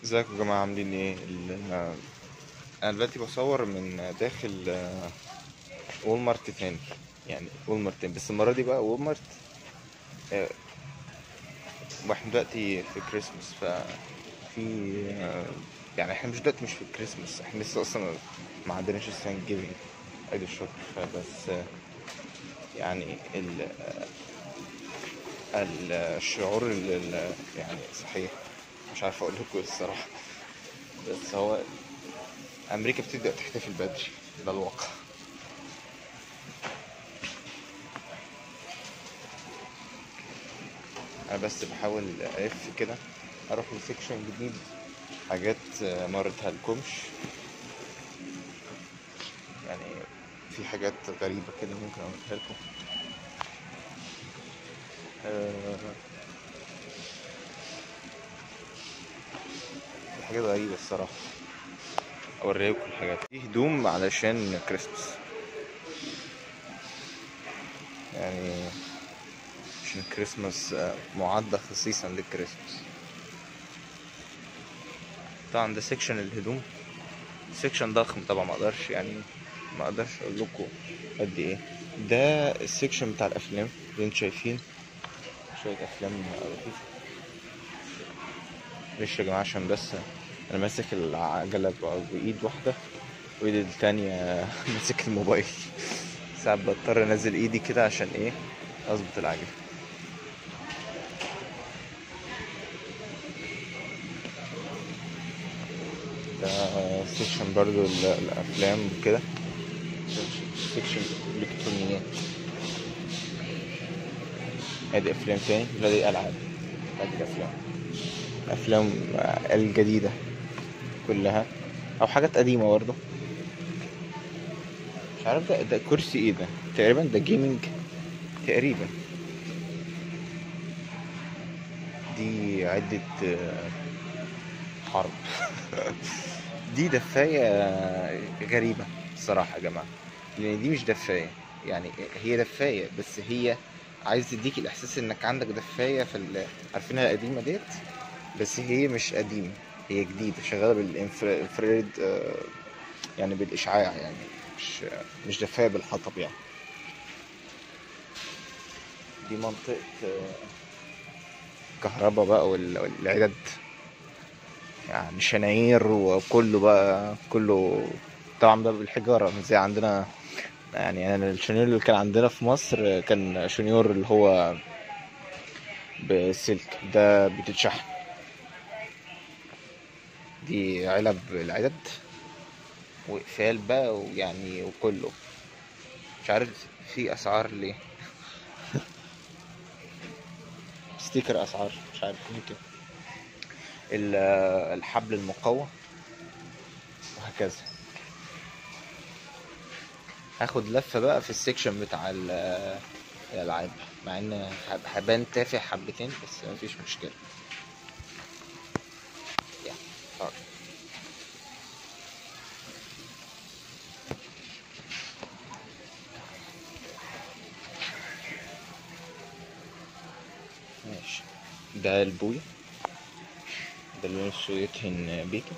ازيكم يا جماعة عاملين ايه؟ ال- انا دلوقتي بصور من داخل آه، وول مارت تاني يعني وول مارت تاني بس المرة دي بقى وول مارت آه، واحنا دلوقتي في كريسماس ف في آه، يعني احنا مش دلوقتي مش في كريسماس احنا لسه اصلا ما عندناش ثانك جيفنج عيد الشكر فبس آه، يعني ال ال- الشعور ال- ال- يعني صحيح مش عارف اقول لكم إيه الصراحة بس هو امريكا بتبدأ تحتفل بدري ده الواقع انا بس بحاول الف كده اروح لسيكشن جديد حاجات آه، ما وريتها لكمش يعني في حاجات غريبة كده ممكن اوريها لكم آه، في حاجات غريبة الصراحة اوريها لكم الحاجات دي هدوم علشان كريسماس يعني عشان كريسماس آه، معدة خصيصا للكريسماس طبعا ده سيكشن الهدوم سيكشن ضخم طبعا ما اقدرش يعني ما اقدرش اقول لكم قد ايه ده السيكشن بتاع الافلام اللي انتوا شايفين شوية افلام لطيفة معلش يا جماعة عشان بس انا ماسك العجلة ب- بايد واحدة وايد التانية ماسك الموبايل ساعات بضطر انزل ايدي كده عشان ايه اظبط العجلة ده سيكشن برضو ال- الافلام وكده سيكشن الالكترونيات ادي افلام تاني لا دي العاب ادي افلام افلام آه، الجديدة كلها او حاجات قديمة برضو مش عارف ده ده كرسي ايه ده تقريبا ده جيمنج تقريبا دي عدة آه، حرب دي دفاية غريبة الصراحة يا جماعة لأن دي مش دفاية يعني هي دفاية بس هي عايز تديك الإحساس إنك عندك دفاية في ال- عارفينها القديمة ديت بس هي مش قديمة هي جديدة شغالة بالإنفراريد يعني بالإشعاع يعني مش مش دفاية بالحطب يعني دي منطقة آه، كهرباء بقى وال- والعدد يعني شناير وكله بقى كله طبعا بقى بالحجارة مش زي عندنا يعني أنا الشنيور اللي كان عندنا في مصر كان شنيور اللي هو بسلك ده بتتشحن دي علب العدد وإقفال بقى ويعني وكله مش عارف في أسعار ليه ستيكر أسعار مش عارف يمكن ال- الحبل المقوى وهكذا هاخد لفة بقى في السكشن بتاع ال- الألعاب مع إن هب- هبان تافه حبتين بس مفيش مشكلة يعني طيب. ماشي ده البوية ده اللي نفسه يدهن بيته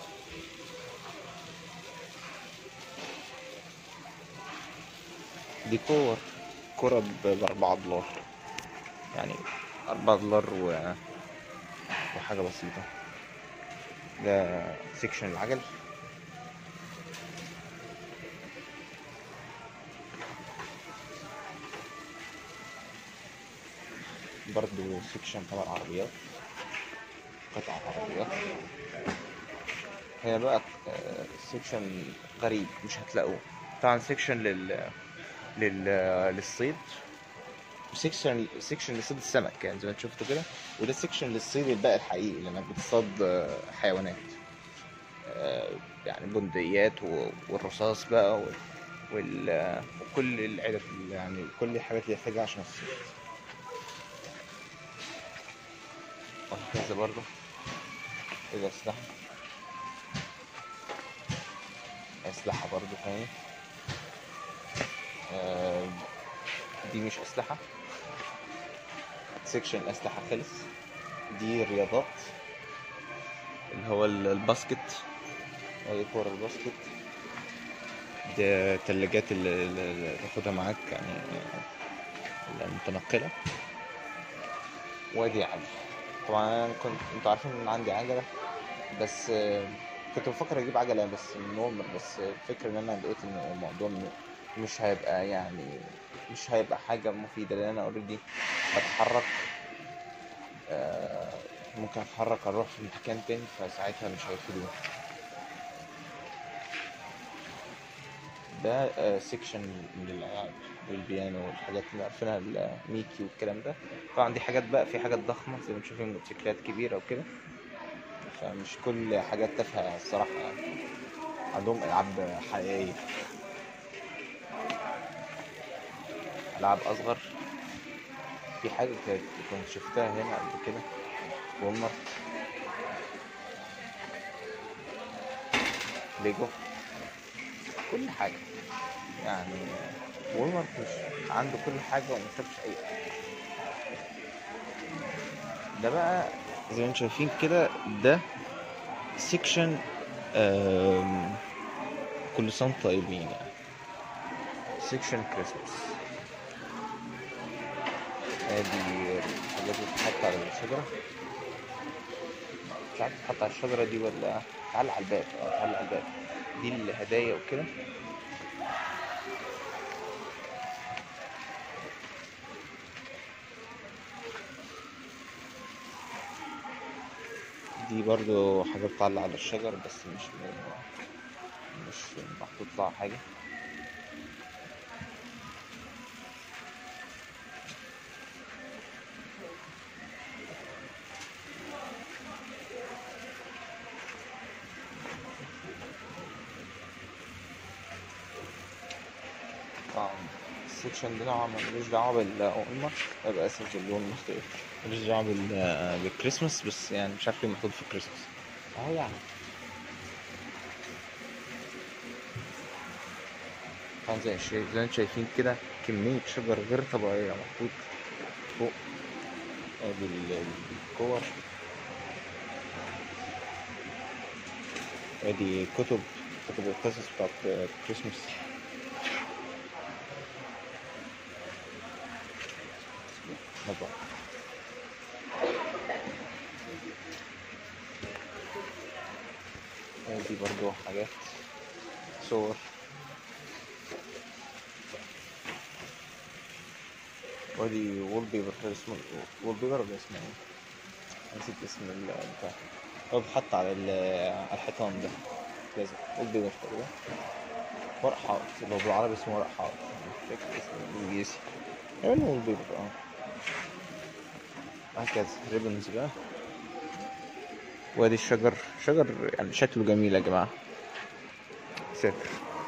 دي كور كرة ب- بأربعة دولار يعني أربعة دولار و... وحاجة بسيطة ده سيكشن العجل برضو سيكشن تبع العربيات قطع عربيات هي بقى آه، سيكشن غريب مش هتلاقوه طبعا سيكشن لل لل للصيد وسيكشن سيكشن لصيد السمك يعني زي ما انتوا شفتوا كده وده سيكشن للصيد الباقي الحقيقي لانك بتصطاد آه، حيوانات آه، يعني بندقيات و- والرصاص بقى وال, وال... آه، وكل العدد يعني كل الحاجات اللي يحتاجها عشان الصيد وهكذا برضه إذا أسلحة أسلحة برضه تاني آه، دي مش أسلحة سيكشن أسلحة خلص دي رياضات اللي هو ال- الباسكت ادي كورة الباسكت ده التلاجات اللي اللي تاخدها معاك يعني المتنقلة وادي عجل طبعا انا كنت انتوا عارفين ان عندي عجلة بس آه، كنت بفكر اجيب عجلة بس نورمال بس الفكرة ان انا لقيت ان الموضوع م- مش هيبقى يعني مش هيبقى حاجة مفيدة لان انا اوريدي بتحرك آه، ممكن اتحرك اروح في مكان تاني فساعتها مش هيفيدوني ده سيكشن من الالعاب والبيانو والحاجات اللي عارفينها الميكي والكلام ده طبعا دي حاجات بقى في حاجات ضخمه زي ما بتشوفين موتوسيكلات كبيره وكده فمش كل حاجات تافهه الصراحه يعني عندهم العاب حقيقيه العاب اصغر في حاجه كانت كنت شفتها هنا قبل كده وولمارت ليجو كل حاجه يعني وولمارت مش عنده كل حاجه وما سابش اي حاجه ده بقى زي ما انتم شايفين كده ده سيكشن كل سنه وانتم طيبين يعني سيكشن كريسماس ادي الحاجات اللي بتتحط على الشجره مش عارف تتحط على الشجره دي ولا تعلق على الباب اه تعلق على الباب دي الهدايا وكده دي برضو حاجة بتعلق على الشجر بس مش مش محطوط لها حاجة طبعا السكشن ده نوعا ما ملوش دعوة بالأمة يبقى آسف باللون مختلف ملوش دعوة بال- بالكريسماس بس يعني مش عارف ليه محطوط في الكريسماس أهو يعني طبعا زي الشيء زي ما انتم شايفين كده كمية شجر غير طبيعية محطوط فوق ادي ال- الكور ادي كتب كتب القصص بتاعت كريسماس مطبعة دي برضو حاجات صور ودي وول بيبر اسمه وول بيبر ولا اسمه ايه؟ نسيت اسم البتاع هو بيتحط على ال- على الحيطان ده لازم وول بيبر تقريبا ورق حائط اللي هو بالعربي اسمه ورق حائط مش فاكر اسمه بالانجليزي غالبا وول بيبر اه هكذا ريبنز بقى وادي الشجر شجر يعني شكله جميل يا جماعة ساتر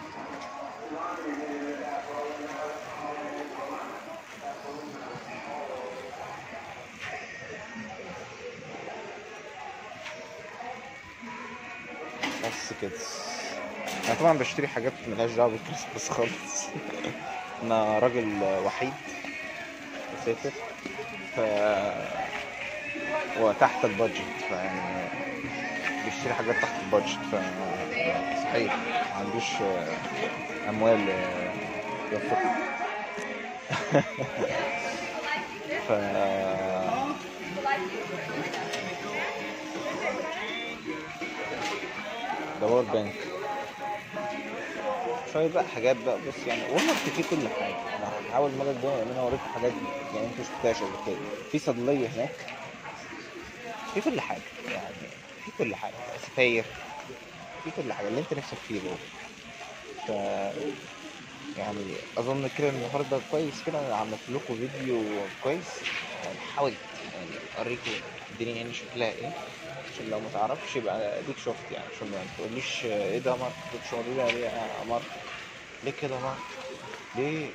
بس كده انا طبعا بشتري حاجات ملهاش دعوه بالكريسماس خالص انا راجل وحيد مسافر ف وتحت البادجت فيعني بيشتري حاجات تحت البادجت ف صحيح ما عندوش آه، اموال آه، يوفر ف ده وورد بانك شوية بقى حاجات بقى بص يعني والله فيه كل حاجة أنا هحاول المرة الجاية إن أنا أوريكم حاجات يعني أنتوا مشفتهاش قبل كده في صيدلية هناك في كل حاجة يعني في كل حاجة سفاير في كل حاجة اللي أنت نفسك فيه جوه ف يعني أظن كده النهاردة كويس كده أنا عملت لكم فيديو كويس يعني حاولت يعني أوريكم الدنيا يعني شكلها إيه عشان لو ما تعرفش يبقى اديك شفت يعني عشان ما تقوليش ايه ده يا مارك كنت شغال عليه يا مارك ليه كده يا مارك ليه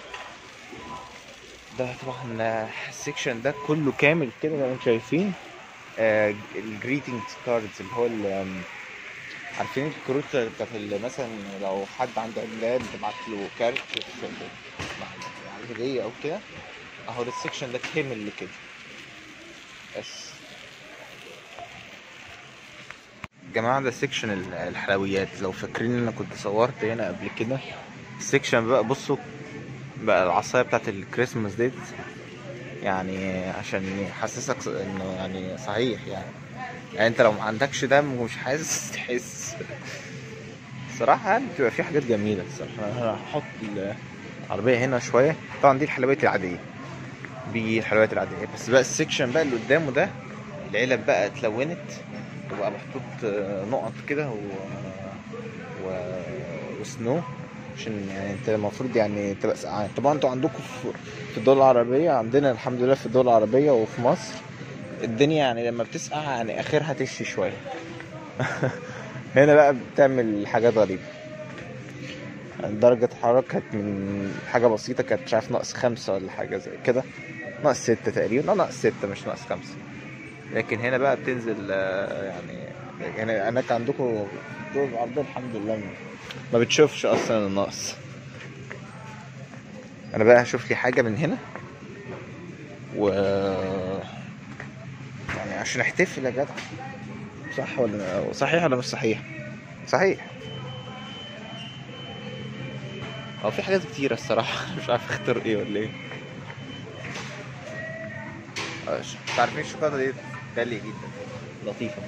ده طبعا السكشن ده كله كامل كده زي ما انتم شايفين الجريتنج كاردز اللي هو ال- آم، عارفين الكروت بتاعت ال- مثلا لو حد عنده عيد ميلاد تبعت له كارت في- في- مع مع الهدية أو كده أهو السكشن ده كامل لكده بس جماعة ده سيكشن ال- الحلويات لو فاكرين ان انا كنت صورت هنا قبل كده السيكشن بقى بصوا بقى العصاية بتاعت الكريسماس ديت يعني عشان يحسسك ص- انه يعني صحيح يعني يعني انت لو ما عندكش دم ومش حاسس تحس صراحة يعني بتبقى في حاجات جميلة الصراحة انا هحط العربية هنا شوية طبعا دي الحلويات العادية دي الحلويات العادية بس بقى السيكشن بقى اللي قدامه ده العلب بقى اتلونت وبقى محطوط آه، نقط كده و... و... وسنو عشان يعني انت المفروض يعني تبقى سقعان طبعا انتوا عندكم في في الدول العربية عندنا الحمد لله في الدول العربية وفي مصر الدنيا يعني لما بتسقع يعني اخرها تشي شوية هنا بقى بتعمل حاجات غريبة درجة الحرارة كانت من حاجة بسيطة كانت مش عارف ناقص خمسة ولا حاجة زي كده ناقص ستة تقريبا لا ناقص ستة مش ناقص خمسة لكن هنا بقى بتنزل آه، يعني يعني هناك عندكم في الدول العربية الحمد لله ما- ما بتشوفش أصلا النقص أنا بقى هشوف لي حاجة من هنا و يعني عشان احتفل يا جدع صح ولا صحيح ولا مش صحيح؟ صحيح هو في حاجات كتيرة الصراحة مش عارف اختار ايه ولا ايه آه، مش عارفين الشوكولاتة دي غالية جدا لطيفة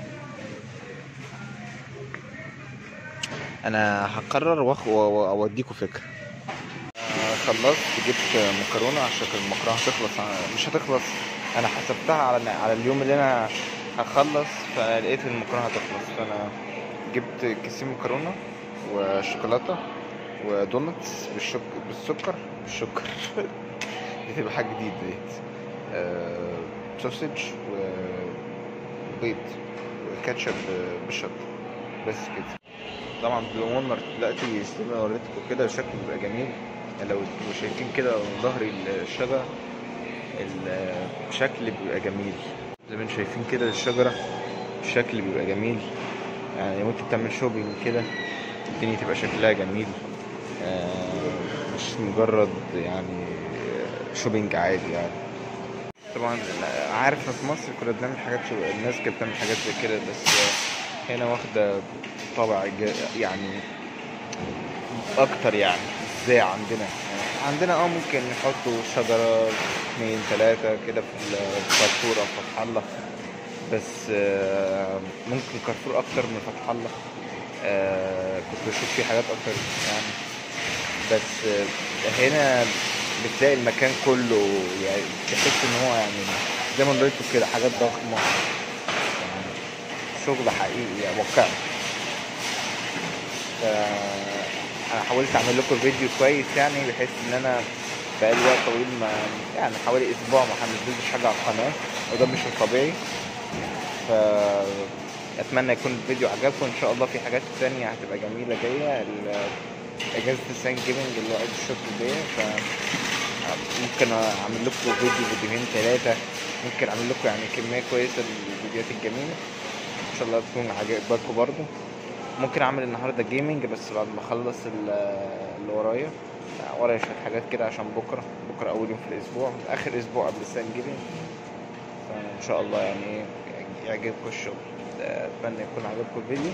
انا هقرر واخ- و- و- واوديكوا فكرة آه، خلصت جبت مكرونة عشان المكرونة هتخلص ع- مش هتخلص انا حسبتها على على اليوم اللي انا هخلص فلقيت المكرونة هتخلص فانا جبت كيسين مكرونة وشوكولاتة ودونتس بالشك... بالسكر بالسكر دي تبقى حاجة جديدة ديت آه... سوسج وبيض وكاتشب بالشطة بس كده طبعا بالونر دلوقتي زي ما وريتكم كده شكله بيبقى جميل يعني لو انتوا شايفين كده من ظهر الشجرة الشكل بيبقى جميل زي ما انتوا شايفين كده الشجرة الشكل بيبقى جميل يعني ممكن تعمل شوبينج كده الدنيا تبقى شكلها جميل آه، مش مجرد يعني شوبينج عادي يعني طبعا أنا عارف ان في مصر كنا بنعمل حاجات شو... الناس كانت بتعمل حاجات زي كده بس آه، هنا واخدة طابع ج- يعني اكتر يعني ازاي عندنا يعني عندنا اه ممكن نحطوا شجرة اتنين تلاتة كده في الكارفور او فتح الله بس آه، ممكن كارفور اكتر من فتح الله آه، كنت بشوف فيه حاجات اكتر يعني بس آه، هنا بتلاقي المكان كله يعني تحس ان هو يعني زي ما قلت كده حاجات ضخمة يعني شغل حقيقي يعني واقعي ف- انا حاولت اعمل لكم فيديو كويس يعني بحيث ان انا بقالي وقت طويل ما يعني حوالي اسبوع ما نزلتش حاجه على القناه وده مش الطبيعي ف اتمنى يكون الفيديو عجبكم ان شاء الله في حاجات تانية هتبقى جميله جايه ال- اجازه السان جيمنج اللي هو عيد الشكر دي ف ممكن اعمل لكم فيديو فيديوهين ثلاثه ممكن اعمل لكم يعني كميه كويسه للفيديوهات الجميله ان شاء الله تكون عجبتكم برضو ممكن اعمل النهارده جيمنج بس بعد ما اخلص ال- اللي ورايا ورايا شويه حاجات كده عشان بكره بكره اول يوم في الاسبوع اخر اسبوع قبل السان جيمنج فان شاء الله يعني يعجبكم الشغل اتمنى يكون عجبكم الفيديو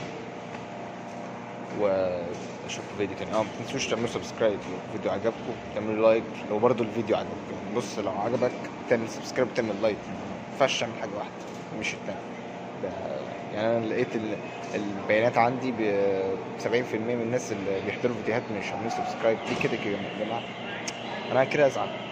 واشوفكم فيديو تاني اه ما تنسوش تعملوا سبسكرايب لو الفيديو عجبكم تعملوا لايك لو برضو الفيديو عجبكم بص لو عجبك تعمل سبسكرايب وتعمل لايك ما ينفعش تعمل حاجه واحده مش التاني ده- يعني انا لقيت ال- البيانات عندي ب 70% من الناس اللي بيحضروا فيديوهات مش عاملين سبسكرايب ليه كده كده يا جماعه انا كده ازعل